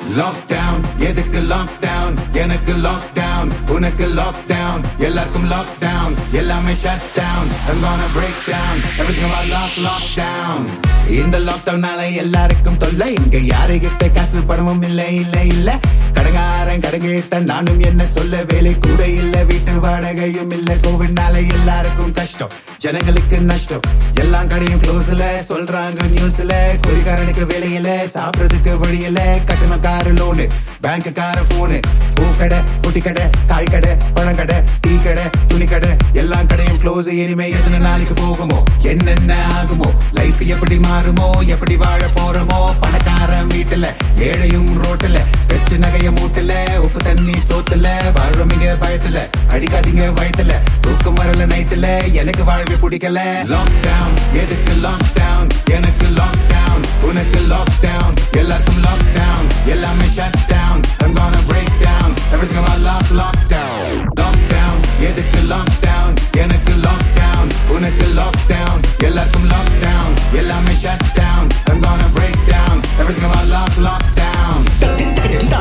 lockdown எதுக்கு lockdown எனக்கு lockdown உனக்கு லாக்டவுன் எல்லாருக்கும் லாக்டவுன் எல்லாமே shut down I'm gonna break down everything about lock lockdown இந்த லாக்டவுனால எல்லாருக்கும் தொல்லை இங்க யாருகிட்ட காசு பணமும் இல்ல இல்ல இல்ல கடங்காரன் கடங்கிட்ட நானும் என்ன சொல்ல வேலை கூட இல்ல வீட்டு வாடகையும் இல்ல கோவிட்னால எல்லாருக்கும் கஷ்டம் ஜனங்களுக்கு நஷ்டம் எல்லாம் கடையும் க்ளோஸ்ல சொல்றாங்க நியூஸ்ல குடிகாரனுக்கு வேலையில சாப்பிடுறதுக்கு வழியில கட்டணம் காரு லோனு பேங்க் கார போனு பூக்கடை பொட்டி கடை காய் கடை பழம் கடை டீ கடை துணி கடை எல்லாம் கடையும் க்ளோஸ் இனிமே எத்தனை நாளைக்கு போகுமோ என்னென்ன ஆகுமோ லைஃப் எப்படி மாறுமோ எப்படி வாழ போறோமோ பணக்காரன் வீட்டுல ஏழையும் ரோட்டுல வச்சு நகைய மூட்டுல உப்பு தண்ணி சோத்துல வாழ்றோம் இங்க பயத்துல அடிக்காதீங்க வயத்துல தூக்கம் வரல நைட்டுல எனக்கு வாழ்வே பிடிக்கல லாக்டவுன் எதுக்கு லாக்டவுன் எனக்கு லாக்டவுன் உனக்கு லாக்டவுன் எல்லாருக்கும் லாக்டவுன் எல்லாமே shut down I'm gonna break down everything about lock lockdown lockdown எதுக்கு லாக்டவுன் எனக்கு லாக்டவுன் உனக்கு லாக்டவுன் எல்லாருக்கும் லாக்டவுன் எல்லாமே shut down I'm gonna break down everything about lock lockdown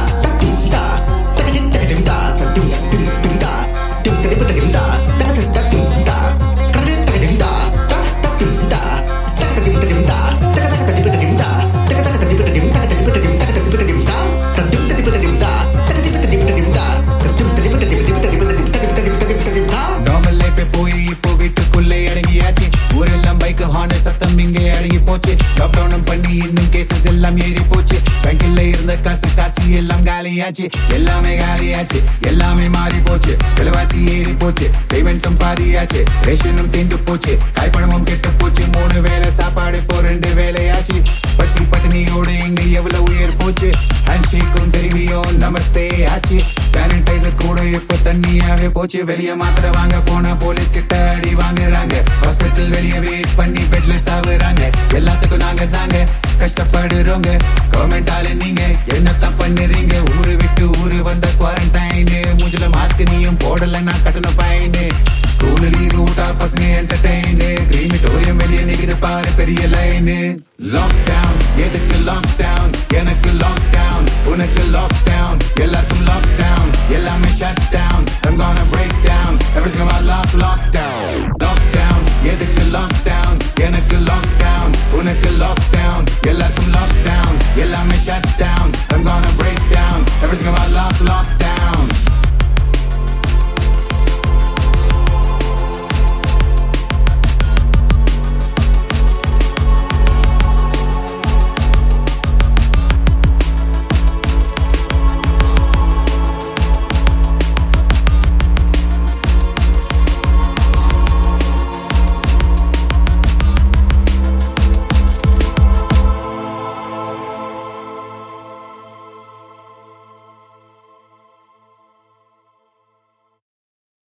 normal லைஃபே போய் இப்போ வீட்டுக்குள்ளே அடங்கியாச்சு ஊரெல்லாம் பைக் ஹார்ன் சத்தம் இங்கே அடங்கி போச்சு லாக்டவுனும் பண்ணி இன்னும் கேசஸ் எல்லாம் ஏறி போச்சு பேங்க்ல இருந்த காசு காசு எல்லாம் காலியாச்சு எல்லாமே காலியாச்சு எல்லாமே மாறி போச்சு விலைவாசி ஏறி போச்சு பேமெண்ட்டும் பாதியாச்சு ரேஷனும் தீந்து போச்சு காய்ப்பணமும் கெட்டு போச்சு மூணு வேளை சாப்பாடு இப்போ ரெண்டு வேலையாச்சு பசி பட்டினியோடு இங்க எவ்வளவு உயர் போச்சு ஹேண்ட் ஷேக்கும் தெரிவியும் நமஸ்தே ஆச்சு சானிடைசர் கூட இப்போ தண்ணியாவே போச்சு வெளிய மாத்திரை வாங்க போன போலீஸ் கிட்ட அடி வாங்குறாங்க ஹாஸ்பிட்டல் வெளிய வெயிட் பண்ணி பெட்ல சாவுறாங்க எல்லாத்துக்கும் நாங்க தாங்க கஷ்டப்படுறோங்க கவர்மெண்ட் ஆளு நீங்க என்னத்தான் பண்ணுறீங்க ஊரு விட்டு ஊரு வந்த குவாரண்டைன் மூஞ்சில மாஸ்க் நீயும் போடல நான் கட்டணும் ஃபைன் ஸ்கூல் லீவு விட்டா பசங்க என்டர்டைன் கிரீமிட்டோரியம் வெளியே நிக்குது பாரு பெரிய லைன் லாக்டவுன் எதுக்கு லாக்டவுன் எனக்கு லாக்டவுன் உனக்கு லாக்டவுன் எல்லாருக்கும் லாக்டவுன் எல்லாமே shut down I'm gonna break down everything about lock lockdown lockdown எதுக்கு லாக்டவுன் எனக்கு லாக்டவுன் உனக்கு லாக்டவுன் எல்லாருக்கும் லாக்டவுன் எல்லாமே shut down I'm gonna break down everything about